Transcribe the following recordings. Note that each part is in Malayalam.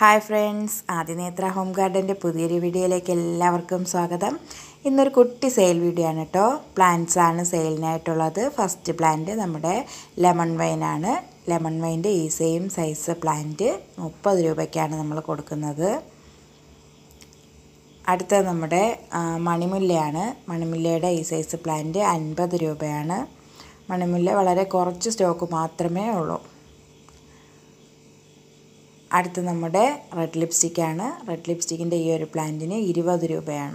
ഹായ് ഫ്രണ്ട്സ് ആദിനേത്ര ഹോം ഗാർഡൻ്റെ പുതിയൊരു വീഡിയോയിലേക്ക് എല്ലാവർക്കും സ്വാഗതം ഇന്നൊരു കുട്ടി സെയിൽ വീഡിയോ ആണ് കേട്ടോ പ്ലാന്റ്സ് ആണ് സെയിലിനായിട്ടുള്ളത് ഫസ്റ്റ് പ്ലാന്റ് നമ്മുടെ ലെമൺ വൈനാണ് ലെമൺ വൈൻ്റെ ഈ സെയിം സൈസ് പ്ലാന്റ് മുപ്പത് രൂപയ്ക്കാണ് നമ്മൾ കൊടുക്കുന്നത് അടുത്ത നമ്മുടെ ആ, മണിമുല്ലയാണ് മണിമുല്ലയുടെ ഈ സൈസ് പ്ലാന്റ് അൻപത് രൂപയാണ് മണിമുല്ല വളരെ കുറച്ച് സ്റ്റോക്ക് മാത്രമേ ഉള്ളൂ അടുത്ത് നമ്മുടെ റെഡ് ലിപ്സ്റ്റിക്കാണ് റെഡ് ലിപ്സ്റ്റിക്കിൻ്റെ ഈ ഒരു പ്ലാന്റിന് ഇരുപത് രൂപയാണ്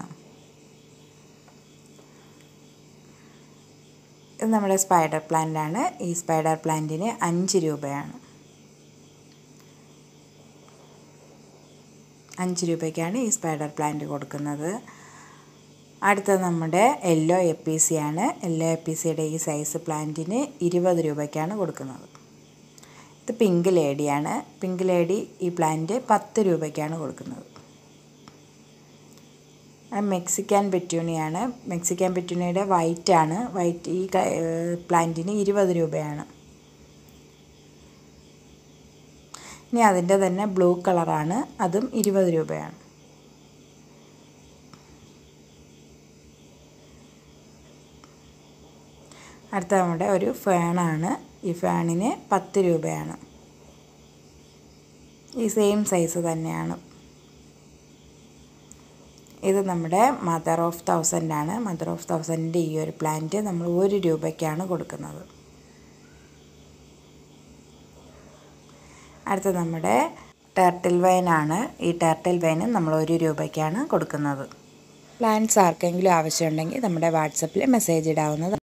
ഇത് നമ്മുടെ സ്പൈഡർ പ്ലാന്റാണ് ഈ സ്പൈഡർ പ്ലാന്റിന് അഞ്ച് രൂപയാണ് അഞ്ച് രൂപയ്ക്കാണ് ഈ സ്പൈഡർ പ്ലാന്റ് കൊടുക്കുന്നത് അടുത്തത് നമ്മുടെ യെല്ലോ എ പി സി ആണ് യെല്ലോ എ പി സിയുടെ ഈ സൈസ് പ്ലാന്റിന് ഇരുപത് രൂപയ്ക്കാണ് കൊടുക്കുന്നത് ഇത് പിങ്ക് ലേഡിയാണ് പിങ്ക് ലേഡി ഈ പ്ലാന്റ് പത്ത് രൂപയ്ക്കാണ് കൊടുക്കുന്നത് അത് മെക്സിക്കൻ പെറ്റൂണിയാണ് മെക്സിക്കൻ പെറ്റൂണിയുടെ വൈറ്റ് ആണ് വൈറ്റ് ഈ ക- ഏഹ് പ്ലാന്റിന് ഇരുപത് രൂപയാണ് ഇനി അതിൻ്റെ തന്നെ ബ്ലൂ കളറാണ് അതും ഇരുപത് രൂപയാണ് അടുത്ത നമ്മുടെ ഒരു ഫാനാണ് ഈ ഫാനിന് പത്ത് രൂപയാണ് ഈ സെയിം സൈസ് തന്നെയാണ് ഇത് നമ്മുടെ മദർ ഓഫ് തൗസൻഡ് ആണ് മദർ ഓഫ് തൗസൻഡിൻ്റെ ഈ ഒരു പ്ലാന്റ് നമ്മൾ ഒരു രൂപയ്ക്കാണ് കൊടുക്കുന്നത് അടുത്ത നമ്മുടെ ടർട്ടിൽ വൈനാണ് ഈ ടർട്ടിൽ വൈനും നമ്മൾ ഒരു രൂപയ്ക്കാണ് കൊടുക്കുന്നത് പ്ലാന്റ്സ് ആർക്കെങ്കിലും ആവശ്യമുണ്ടെങ്കിൽ നമ്മുടെ വാട്സപ്പിൽ മെസ്സേജ് ഇടാവുന്നതാണ്